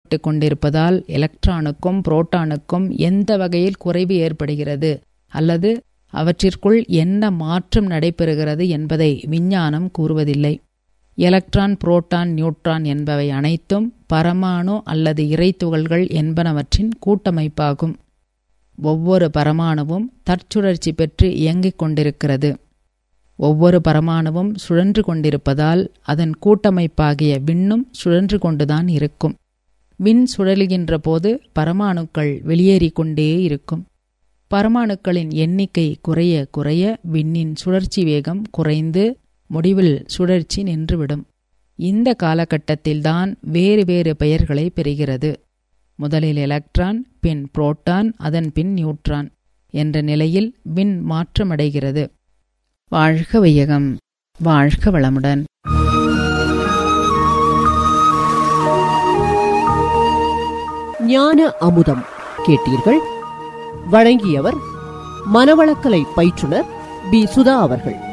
குறைக்கப்பட்டு கொண்டிருப்பதால் எலக்ட்ரானுக்கும் புரோட்டானுக்கும் எந்த வகையில் குறைவு ஏற்படுகிறது அல்லது அவற்றிற்குள் என்ன மாற்றம் நடைபெறுகிறது என்பதை விஞ்ஞானம் கூறுவதில்லை எலக்ட்ரான் புரோட்டான் நியூட்ரான் என்பவை அனைத்தும் பரமாணு அல்லது இறைத்துகள்கள் என்பனவற்றின் கூட்டமைப்பாகும் ஒவ்வொரு பரமாணுவும் தற்சுழற்சி பெற்று இயங்கிக் கொண்டிருக்கிறது ஒவ்வொரு பரமாணுவும் சுழன்று கொண்டிருப்பதால் அதன் கூட்டமைப்பாகிய விண்ணும் சுழன்று கொண்டுதான் இருக்கும் விண் சுழலுகின்ற போது பரமாணுக்கள் வெளியேறிக் கொண்டே இருக்கும் பரமாணுக்களின் எண்ணிக்கை குறைய குறைய விண்ணின் சுழற்சி வேகம் குறைந்து முடிவில் சுழற்சி நின்றுவிடும் இந்த காலகட்டத்தில்தான் வேறு வேறு பெயர்களை பெறுகிறது முதலில் எலக்ட்ரான் பின் புரோட்டான் அதன் பின் நியூட்ரான் என்ற நிலையில் விண் மாற்றமடைகிறது வாழ்க வையகம் வாழ்க வளமுடன் ஞான அமுதம் கேட்டீர்கள் வழங்கியவர் மனவளக்கலை பயிற்றுனர் பி சுதா அவர்கள்